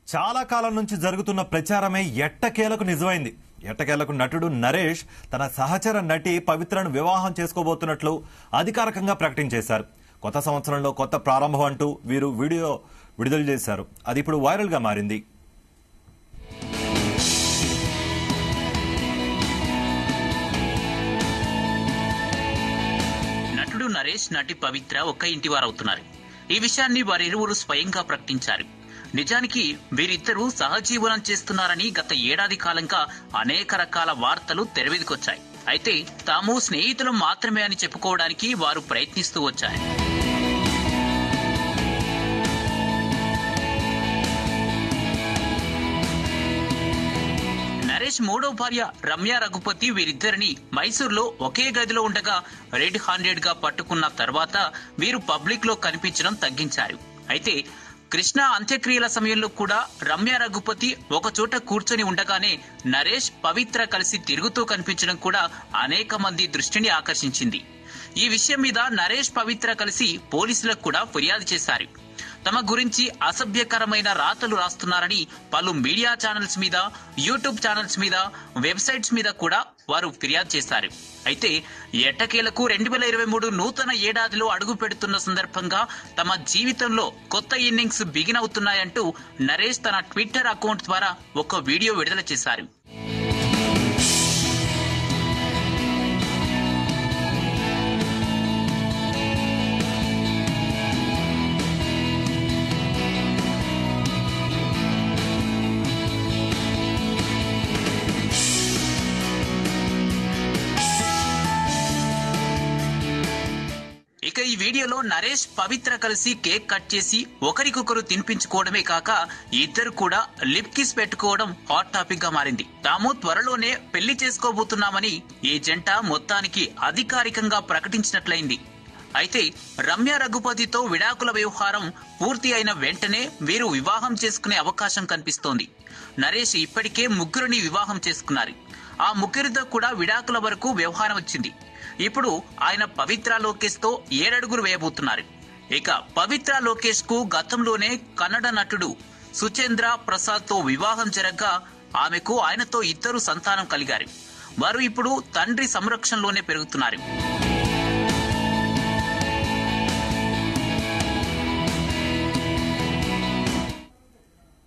చాలా కాలం నుంచి జరుగుతున్న ప్రచారమే ఎట్టకేలకు నిజమైంది ఎట్టకేలకు నటుడు నరేష్ తన సహచర నటి పవిత్రను వివాహం చేసుకోబోతున్నట్లు అధికారికంగా ప్రకటించేశారు కొత్త సంవత్సరంలో కొత్త ప్రారంభం అంటూ వీరు వీడియో విడుదల చేశారు అది ఇప్పుడు వైరల్ గా మారింది నటుడు నరేష్ నటి పవిత్ర ఒక్క ఇంటి వారవుతున్నారు ఈ విషయాన్ని వారిరువురు స్వయంగా ప్రకటించారు నిజానికి వీరిద్దరూ సహజీవనం చేస్తున్నారని గత ఏడాది కాలంగా అనేక రకాల వార్తలు తెరవెదికొచ్చాయి అయితే తాము స్నేహితులం మాత్రమే అని చెప్పుకోవడానికి వారు ప్రయత్నిస్తూ వచ్చారు నరేష్ మూడో భార్య రమ్య రఘుపతి వీరిద్దరిని మైసూర్లో ఒకే గదిలో ఉండగా రెడ్ హ్యాండెడ్ గా పట్టుకున్న తర్వాత వీరు పబ్లిక్ లో కనిపించడం తగ్గించారు అయితే కృష్ణ అంత్యక్రియల సమయంలో కూడా రమ్య రఘుపతి ఒక చోట కూర్చొని ఉండగానే నరేష్ పవిత్ర కలిసి తిరుగుతూ కనిపించడం కూడా అనేక మంది దృష్టిని ఆకర్షించింది ఈ విషయం మీద నరేష్ పవిత్ర కలిసి పోలీసులకు కూడా ఫిర్యాదు చేశారు తమ గురించి అసభ్యకరమైన రాతలు రాస్తున్నారని పలు మీడియా ఛానల్స్ మీద యూట్యూబ్ ఛానల్స్ మీద వెబ్సైట్స్ మీద కూడా వారు ఫిర్యాదు చేశారు అయితే ఎట్టకేలకు రెండు వేల ఇరవై మూడు నూతన ఏడాదిలో అడుగు పెడుతున్న సందర్భంగా తమ జీవితంలో కొత్త ఇన్నింగ్స్ బిగిన్ అవుతున్నాయంటూ నరేష్ తన ట్విట్టర్ అకౌంట్ ద్వారా ఒక వీడియో విడుదల చేశారు ఇక ఈ వీడియోలో నరేష్ పవిత్ర కలిసి కేక్ కట్ చేసి ఒకరికొకరు తినిపించుకోవడమే కాక ఇద్దరు కూడా లిప్ కిస్ పెట్టుకోవడం హాట్ టాపిక్ గా మారింది తాము త్వరలోనే పెళ్లి చేసుకోబోతున్నామని ఈ జంట మొత్తానికి అధికారికంగా ప్రకటించినట్లయింది అయితే రమ్య రఘుపతితో విడాకుల వ్యవహారం పూర్తి అయిన వెంటనే వీరు వివాహం చేసుకునే అవకాశం కనిపిస్తోంది నరేష్ ఇప్పటికే ముగ్గురిని వివాహం చేసుకున్నారు ఆ ముగ్గురితో కూడా విడాకుల వరకు వ్యవహారం వచ్చింది ఇప్పుడు ఆయన పవిత్ర లోకేష్ తో ఏడడుగురు వేయబోతున్నారు ఇక పవిత్ర లోకేష్ కు గతంలోనే కన్నడ నటుడు సుచేంద్ర ప్రసాద్ తో వివాహం జరగగా ఆమెకు ఆయనతో ఇద్దరు సంతానం కలిగారు వారు ఇప్పుడు తండ్రి సంరక్షణలోనే పెరుగుతున్నారు